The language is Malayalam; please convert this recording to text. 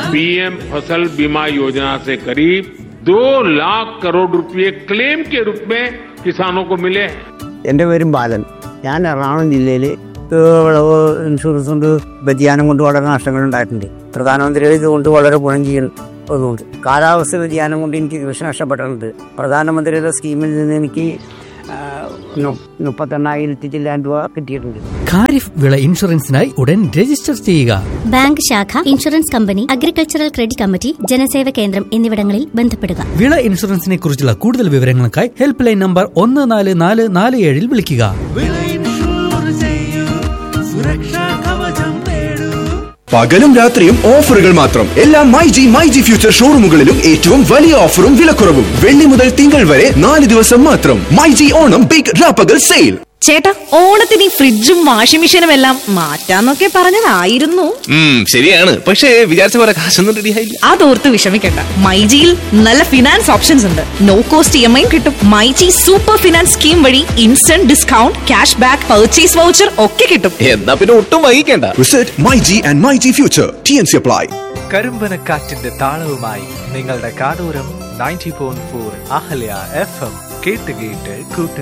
पीएम फसल बीमा योजना से करीब दो लाख करोड़ रुपए क्लेम के रूप में किसानों को मिले हैं എൻ്റെ പേരും ബാലൻ ഞാൻ എറണാകുളം ജില്ലയിൽ വിളവ് ഇൻഷുറൻസ് കൊണ്ട് വ്യതിയാനം കൊണ്ട് വളരെ നഷ്ടങ്ങൾ ഉണ്ടായിട്ടുണ്ട് പ്രധാനമന്ത്രി ഇതുകൊണ്ട് വളരെ ഗുണം ചെയ്യുന്നതുകൊണ്ട് കാലാവസ്ഥ വ്യതിയാനം കൊണ്ട് എനിക്ക് കൃഷി നഷ്ടപ്പെട്ടിട്ടുണ്ട് പ്രധാനമന്ത്രിയുടെ സ്കീമിൽ നിന്ന് എനിക്ക് ആ, നു- മുപ്പത്തെണ്ണായിരത്തി ചില്ലാൻ രൂപ കിട്ടിയിട്ടുണ്ട് ഖാരിഫ് വിള ഇൻഷുറൻസിനായി ഉടൻ രജിസ്റ്റർ ചെയ്യുക ബാങ്ക് ശാഖ insurance company agricultural credit committee Janaseva Kendram എന്നിവിടങ്ങളിൽ ബന്ധപ്പെടുക വിള ഇൻഷുറൻസിനെ കുറിച്ചുള്ള കൂടുതൽ വിവരങ്ങൾക്കായി ഹെൽപ്പ് ലൈൻ നമ്പർ ഒന്ന് നാല് നാല് നാല് ഏഴിൽ വിളിക്കുക പകലും രാത്രിയും ഓഫറുകൾ മാത്രം എല്ലാ my G my G future ഷോറൂമുകളിലും ഏറ്റവും വലിയ ഓഫറും വിലക്കുറവും വെള്ളി മുതൽ തിങ്കൾ വരെ നാല് ദിവസം മാത്രം മൈ ജി ഓണം ബിഗ് രാപ്പകൽ സെയിൽ ചേട്ടാ ഓണത്തിന് ഈ ഫ്രിഡ്ജും വാഷിംഗ് മെഷീനും എല്ലാം മാറ്റാന്നൊക്കെ പറഞ്ഞതായിരുന്നു ശരിയാണ് പക്ഷേ വിചാരിച്ച പോലെ കാശൊന്നും റെഡി ആയില്ല അതോർത്ത് വിഷമിക്കണ്ട മൈജിയിൽ നല്ല ഫിനാൻസ് ഓപ്ഷൻസ് ഉണ്ട് no cost E M I കിട്ടും മൈജി സൂപ്പർ ഫിനാൻസ് സ്കീം വഴി instant discount cash back purchase voucher ഒക്കെ കിട്ടും എന്നാ പിന്നെ ഒട്ടും വൈകിക്കേണ്ട visit my G and my G future T N C apply കരിമ്പനക്കാറ്റിന്റെ താളവുമായി നിങ്ങളുടെ കാടൂരം ninety point four Ahalya F M കേട്ട് കേട്ട് കൂട്ട്